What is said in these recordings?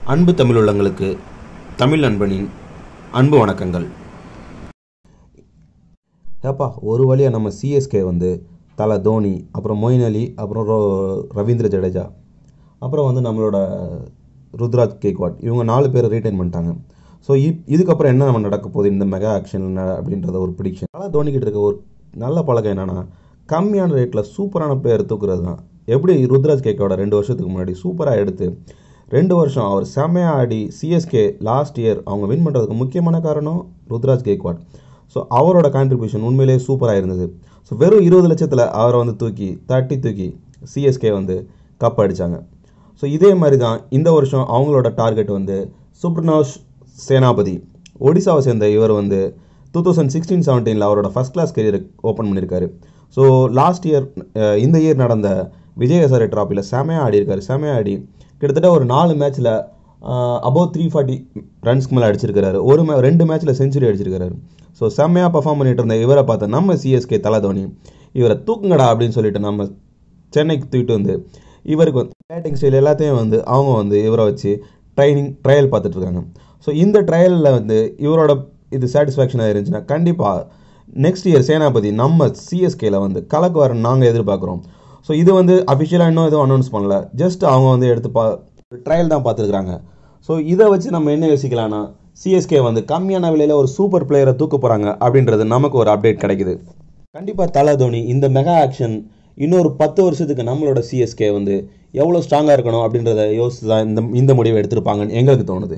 அன்பு தமிழ் உள்ளங்களுக்கு தமிழ் நண்பனின் அன்பு வணக்கங்கள் ஏப்பா ஒரு வழியாக நம்ம சிஎஸ்கே வந்து தலை தோனி அப்புறம் மொயின் அலி அப்புறம் ரோ ரவீந்திர ஜடேஜா அப்புறம் வந்து நம்மளோட ருத்ராஜ் கேக்வாட் இவங்க நாலு பேரை ரீட்டைன் பண்ணிட்டாங்க ஸோ இப் இதுக்கப்புறம் என்ன நம்ம நடக்க போகுது இந்த மெகா ஆக்ஷன் அப்படின்றத ஒரு ப்ரிடிக்ஷன் தலை தோனிக்கிட்ட இருக்க ஒரு நல்ல பழக்கம் என்னன்னா கம்மியான ரேட்டில் சூப்பரான பிளேயர் தூக்குறது தான் எப்படி ருத்ராஜ் கேக்கோட ரெண்டு வருஷத்துக்கு முன்னாடி சூப்பராக எடுத்து ரெண்டு வருஷம் அவர் செம்மையாக ஆடி சிஎஸ்கே லாஸ்ட் இயர் அவங்க வின் பண்ணுறதுக்கு முக்கியமான காரணம் ருத்ராஜ் கேக்வாட் ஸோ அவரோட கான்ட்ரிபியூஷன் உண்மையிலேயே சூப்பராக இருந்தது ஸோ வெறும் இருபது லட்சத்தில் அவரை வந்து தூக்கி தட்டி தூக்கி சிஎஸ்கே வந்து கப் அடித்தாங்க ஸோ இதே மாதிரி தான் இந்த வருஷம் அவங்களோட டார்கெட் வந்து சுப்ரனோஷ் சேனாபதி ஒடிசாவை சேர்ந்த இவர் வந்து டூ தௌசண்ட் சிக்ஸ்டீன் செவன்டீனில் அவரோட ஃபஸ்ட் கிளாஸ் கெரியர் ஓப்பன் பண்ணியிருக்காரு ஸோ லாஸ்ட் இயர் இந்த இயர் நடந்த விஜயசாரி ட்ராஃபியில் செமையாக ஆடி இருக்காரு செமையாக ஆடி கிட்டத்தட்ட ஒரு நாலு மேட்ச்சில் அபோவ் த்ரீ ஃபார்ட்டி ரன்ஸ்க்கு மேலே அடிச்சிருக்காரு ஒரு மே ரெண்டு மேட்ச்சில் செஞ்சுரி அடிச்சிருக்காரு ஸோ செம்மையாக பர்ஃபார்ம் பண்ணிட்டு இருந்த இவரை பார்த்த நம்ம சிஎஸ்கே தலை தோனி இவரை தூக்குங்கடா அப்படின்னு சொல்லிட்டு நம்ம சென்னைக்கு தூக்கிட்டு வந்து இவருக்கு வந்து பேட்டிங் ஸ்டைல் எல்லாத்தையும் வந்து அவங்க வந்து இவரை வச்சு ட்ரைனிங் ட்ரையல் பார்த்துட்டு இருக்காங்க ஸோ இந்த ட்ரையலில் வந்து இவரோட இது சாட்டிஸ்ஃபேக்ஷனாக இருந்துச்சுன்னா கண்டிப்பாக நெக்ஸ்ட் இயர் சேனாபதி நம்ம சிஎஸ்கேல வந்து கலக்கு வர நாங்கள் எதிர்பார்க்குறோம் ஸோ இது வந்து அஃபிஷியலாக இன்னும் எதுவும் அனௌன்ஸ் பண்ணல ஜஸ்ட் அவங்க வந்து எடுத்து பா ட்ரையல் தான் பார்த்துருக்குறாங்க ஸோ இதை வச்சு நம்ம என்ன யோசிக்கலாம்னா சிஎஸ்கே வந்து கம்மியான விலையில் ஒரு சூப்பர் பிளேயரை தூக்க போகிறாங்க அப்படின்றது நமக்கு ஒரு அப்டேட் கிடைக்குது கண்டிப்பாக தலை தோனி இந்த மெகா ஆக்ஷன் இன்னொரு பத்து வருஷத்துக்கு நம்மளோட சிஎஸ்கே வந்து எவ்வளோ ஸ்ட்ராங்காக இருக்கணும் அப்படின்றத யோசித்து தான் இந்த இந்த முடிவை எடுத்திருப்பாங்கன்னு எங்களுக்கு தோணுது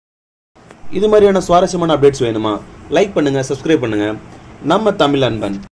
இது மாதிரியான சுவாரஸ்யமான அப்டேட்ஸ் வேணுமா லைக் பண்ணுங்கள் சப்ஸ்கிரைப் பண்ணுங்கள் நம்ம தமிழ் அன்பன்